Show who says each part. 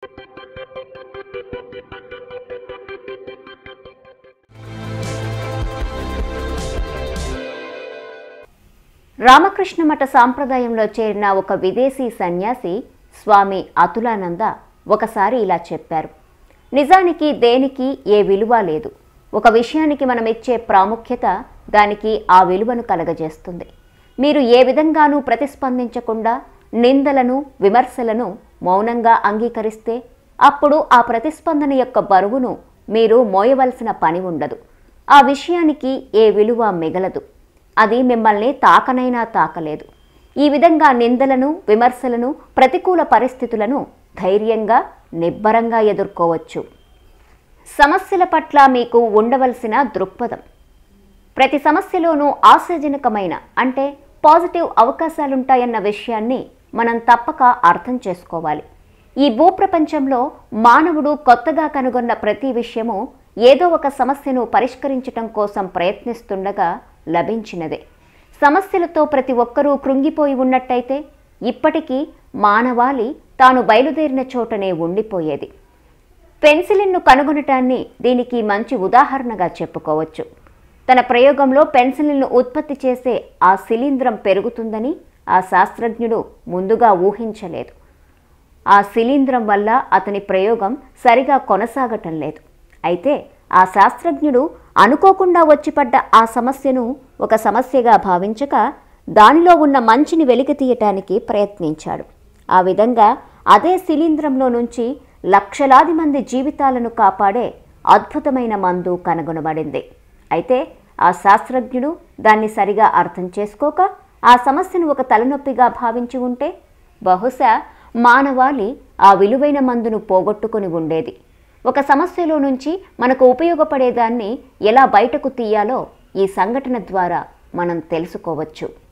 Speaker 1: రామకృష్ణ మఠ సాంప్రదాయంలో చేరిన ఒక విదేశీ సన్యాసి స్వామి అతులానంద ఒకసారి ఇలా చెప్పారు నిజానికి దేనికి ఏ విలువ లేదు ఒక విషయానికి మనం ఇచ్చే ప్రాముఖ్యత దానికి ఆ విలువను కలగజేస్తుంది మీరు ఏ విధంగానూ ప్రతిస్పందించకుండా నిందలను విమర్శలను మౌనంగా అంగీకరిస్తే అప్పుడు ఆ ప్రతిస్పందన యొక్క బరువును మీరు మోయవలసిన పని ఉండదు ఆ విషయానికి ఏ విలువ మిగలదు అది మిమ్మల్ని తాకనైనా తాకలేదు ఈ విధంగా నిందలను విమర్శలను ప్రతికూల పరిస్థితులను ధైర్యంగా నిబ్బరంగా ఎదుర్కోవచ్చు సమస్యల పట్ల మీకు ఉండవలసిన దృక్పథం ప్రతి సమస్యలోనూ ఆశాజనకమైన అంటే పాజిటివ్ అవకాశాలుంటాయన్న విషయాన్ని మనం తప్పక అర్థం చేసుకోవాలి ఈ భూప్రపంచంలో మానవుడు కొత్తగా కనుగొన్న ప్రతి విషయము ఏదో ఒక సమస్యను పరిష్కరించటం కోసం ప్రయత్నిస్తుండగా లభించినదే సమస్యలతో ప్రతి ఒక్కరూ కృంగిపోయి ఉన్నట్టయితే ఇప్పటికీ మానవాళి తాను బయలుదేరిన చోటనే ఉండిపోయేది పెన్సిలిన్ను కనుగొనటాన్ని దీనికి మంచి ఉదాహరణగా చెప్పుకోవచ్చు తన ప్రయోగంలో పెన్సిలిన్ను ఉత్పత్తి చేసే ఆ శిలీంధ్రం పెరుగుతుందని ఆ శాస్త్రజ్ఞుడు ముందుగా ఊహించలేదు ఆ శిలీంధ్రం వల్ల అతని ప్రయోగం సరిగా కొనసాగటం లేదు అయితే ఆ శాస్త్రజ్ఞుడు అనుకోకుండా వచ్చిపడ్డ ఆ సమస్యను ఒక సమస్యగా భావించక దానిలో ఉన్న మంచిని వెలికి తీయటానికి ప్రయత్నించాడు ఆ విధంగా అదే శిలీంధ్రంలో నుంచి లక్షలాది మంది జీవితాలను కాపాడే అద్భుతమైన మందు కనుగొనబడింది అయితే ఆ శాస్త్రజ్ఞుడు దాన్ని సరిగా అర్థం చేసుకోక ఆ సమస్యను ఒక తలనొప్పిగా భావించి ఉంటే బహుశా మానవాళి ఆ విలువైన మందును పోగొట్టుకుని ఉండేది ఒక సమస్యలో నుంచి మనకు ఉపయోగపడేదాన్ని ఎలా బయటకు తీయాలో ఈ సంఘటన ద్వారా మనం తెలుసుకోవచ్చు